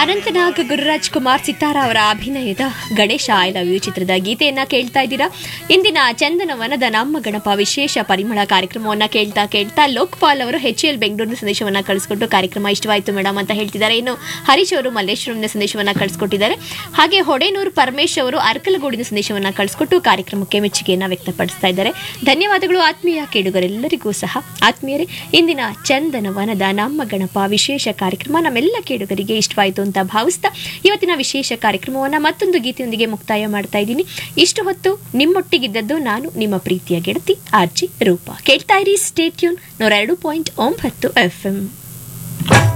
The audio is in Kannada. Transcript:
ಅನಂತನಾಗ್ ಗುರುರಾಜ್ ಕುಮಾರ್ ಸಿತಾರ ಅವರ ಅಭಿನಯದ ಗಣೇಶ ಐ ಲವ್ ಯು ಚಿತ್ರದ ಗೀತೆಯನ್ನ ಕೇಳ್ತಾ ಇದ್ದೀರಾ ಇಂದಿನ ಚಂದನವನದ ನಮ್ಮ ಗಣಪ ವಿಶೇಷ ಪರಿಮಳ ಕಾರ್ಯಕ್ರಮವನ್ನ ಕೇಳ್ತಾ ಕೇಳ್ತಾ ಲೋಕ್ಪಾಲ್ ಅವರು ಎಚ್ ಎಲ್ ಬೆಂಗಳೂರಿನ ಸಂದೇಶವನ್ನ ಕಳಿಸ್ಕೊಟ್ಟು ಕಾರ್ಯಕ್ರಮ ಇಷ್ಟವಾಯಿತು ಮೇಡಮ್ ಅಂತ ಹೇಳ್ತಿದ್ದಾರೆ ಇನ್ನು ಹರೀಶ್ ಅವರು ಮಲ್ಲೇಶ್ವರಂನ ಸಂದೇಶವನ್ನ ಕಳಿಸ್ಕೊಟ್ಟಿದ್ದಾರೆ ಹಾಗೆ ಹೊಡೆನೂರು ಪರಮೇಶ್ ಅವರು ಅರ್ಕಲಗೂಡಿನ ಸಂದೇಶವನ್ನ ಕಳಿಸ್ಕೊಟ್ಟು ಕಾರ್ಯಕ್ರಮಕ್ಕೆ ಮೆಚ್ಚುಗೆಯನ್ನ ವ್ಯಕ್ತಪಡಿಸ್ತಾ ಇದ್ದಾರೆ ಧನ್ಯವಾದಗಳು ಆತ್ಮೀಯ ಕೇಳುಗರೆಲ್ಲರಿಗೂ ಸಹ ಆತ್ಮೀಯರೇ ಇಂದಿನ ಚಂದನವನದ ನಮ್ಮ ಗಣಪ ವಿಶೇಷ ಕಾರ್ಯಕ್ರಮ ನಮ್ಮೆಲ್ಲ ಕೇಳುಗರಿಗೆ ಇಷ್ಟವಾಯಿತು ಅಂತ ಭಾವಿಸ್ತಾ ಇವತ್ತಿನ ವಿಶೇಷ ಕಾರ್ಯಕ್ರಮವನ್ನ ಮತ್ತೊಂದು ಗೀತೆಯೊಂದಿಗೆ ಮುಕ್ತಾಯ ಮಾಡ್ತಾ ಇದ್ದೀನಿ ಇಷ್ಟು ಹೊತ್ತು ನಿಮ್ಮೊಟ್ಟಿಗಿದ್ದದ್ದು ನಾನು ನಿಮ್ಮ ಪ್ರೀತಿಯ ಗೆಳತಿ ಆರ್ಜಿ ರೂಪ ಕೇಳ್ತಾ ಇರಿ ಸ್ಟೇಟ್ಯೂನ್ ನೂರ ಎರಡು ಪಾಯಿಂಟ್ ಒಂಬತ್ತು ಎಫ್